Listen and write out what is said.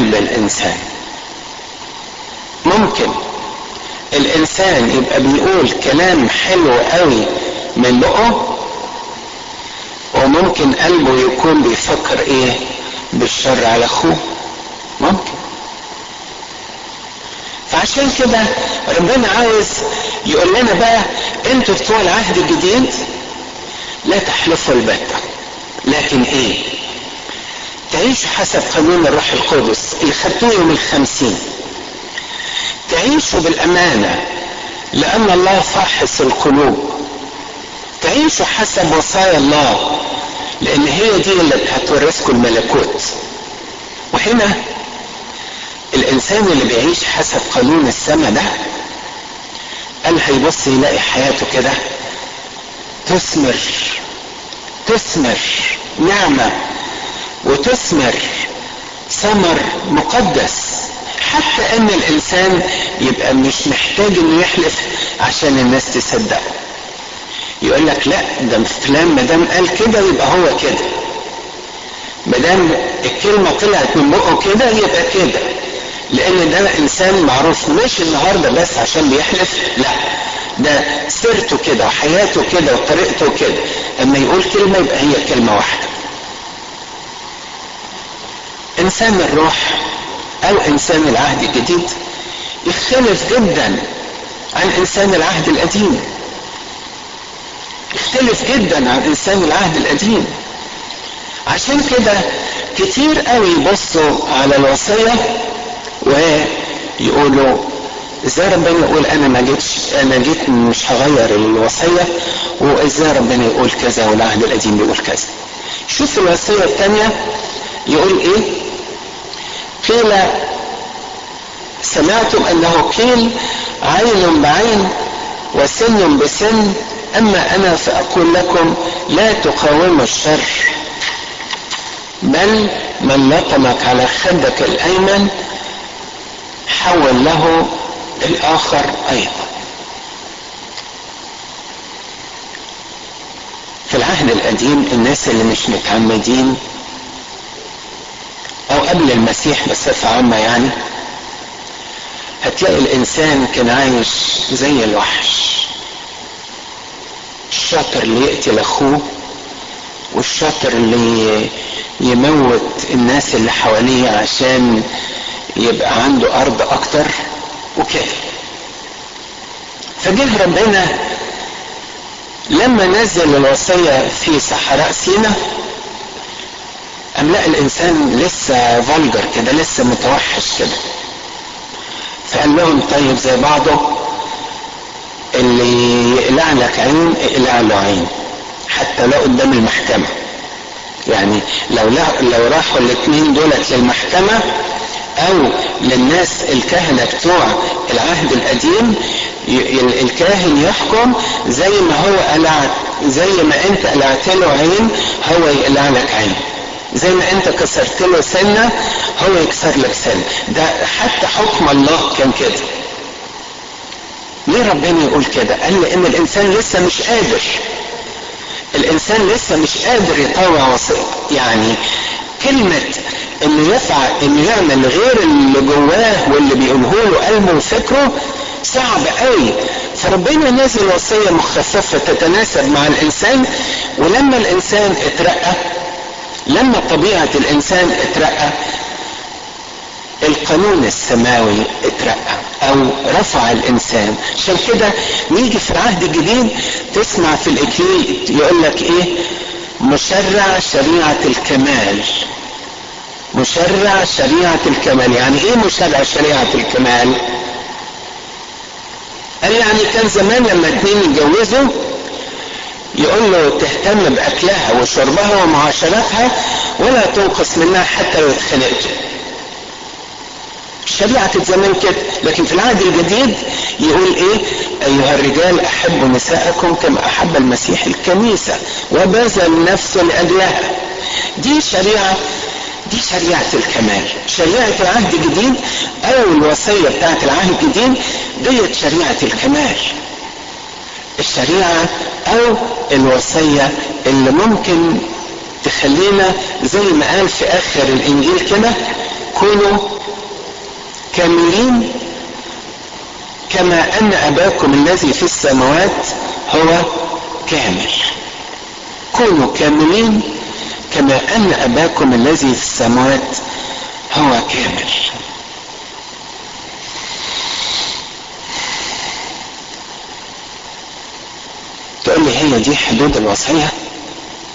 قلب الانسان ممكن الانسان يبقى بيقول كلام حلو قوي من بقه وممكن قلبه يكون بيفكر ايه بالشر على اخوه ممكن فعشان كده ربنا عاوز يقول لنا بقى انتوا بتوع العهد الجديد لا تحلفوا البتة لكن ايه تعيشوا حسب قانون الروح القدس اللي خدتوه يوم الخمسين تعيشوا بالامانة لان الله فاحص القلوب تعيشوا حسب وصايا الله لان هي دي اللي هتورثكم الملكوت وهنا الانسان اللي بيعيش حسب قانون السماء ده قال هيبص يلاقي حياته كده تثمر تثمر نعمة وتثمر ثمر مقدس حتى ان الانسان يبقى مش محتاج انه يحلف عشان الناس تصدقه يقول لك لا ده فلان ما دام قال كده يبقى هو كده ما دام الكلمه طلعت من بقه كده يبقى كده لان ده انسان معروف مش النهارده بس عشان بيحلف لا ده سيرته كده وحياته كده وطريقته كده اما يقول كلمه يبقى هي كلمه واحده انسان الروح او انسان العهد الجديد يختلف جدا عن انسان العهد القديم يختلف جدا عن انسان العهد القديم عشان كده كتير قوي يبصوا على الوصيه ويقولوا ازاي ربنا يقول انا ما جيتش انا جيت مش هغير الوصيه وازاي ربنا يقول كذا والعهد القديم بيقول كذا شوف الوصيه الثانيه يقول ايه قيل سمعتم انه قيل عين بعين وسن بسن اما انا فاقول لكم لا تقاوموا الشر بل من لطمك على خدك الايمن حول له الاخر ايضا في العهد القديم الناس اللي مش متعمدين او قبل المسيح بصفة عامة يعني هتلاقي الانسان كان عايش زي الوحش الشاطر اللي يقتل اخوه والشاطر اللي يموت الناس اللي حواليه عشان يبقى عنده ارض اكتر وكده فجه ربنا لما نزل الوصية في صحراء سينا أم لا الإنسان لسه فولجر كده لسه متوحش كده فقال لهم طيب زي بعضه اللي يقلع لك عين اقلع له عين حتى لو قدام المحكمة يعني لو لو راحوا الاثنين دولت للمحكمة او للناس الكهنة بتوع العهد القديم الكاهن يحكم زي ما هو قلع زي ما انت قلعت له عين هو يقلع لك عين زي ما انت كسرت له سنة هو يكسر لك سنة ده حتى حكم الله كان كده ليه ربنا يقول كده قال لان الانسان لسه مش قادر الانسان لسه مش قادر يطوع وصية يعني كلمة انه يفعل انه يعمل غير اللي جواه واللي بيقوله له قلبه وفكره صعب قوي فربنا نازل وصية مخففة تتناسب مع الانسان ولما الانسان اترقى لما طبيعة الانسان اترقى القانون السماوي اترقى او رفع الانسان عشان كده نيجي في العهد الجديد تسمع في الاكليل يقول لك ايه مشرع شريعة الكمال مشرع شريعة الكمال يعني ايه مشرع شريعة الكمال قال يعني كان زمان لما اتنين يتجوزوا يقول له تهتم باكلها وشربها ومعاشرتها ولا تنقص منها حتى لو اتخنقت شريعة زمان كده لكن في العهد الجديد يقول ايه ايها الرجال احبوا نساءكم كما احب المسيح الكنيسة وبذل نفسه لاجلها دي شريعة دي شريعة الكمال شريعة العهد الجديد او الوصية بتاعت العهد الجديد ديت شريعة الكمال الشريعة او الوصية اللي ممكن تخلينا زي ما قال في اخر الانجيل كده كونوا كاملين كما ان اباكم الذي في السماوات هو كامل كونوا كاملين كما ان اباكم الذي في السماوات هو كامل تقول لي هي دي حدود الوصيه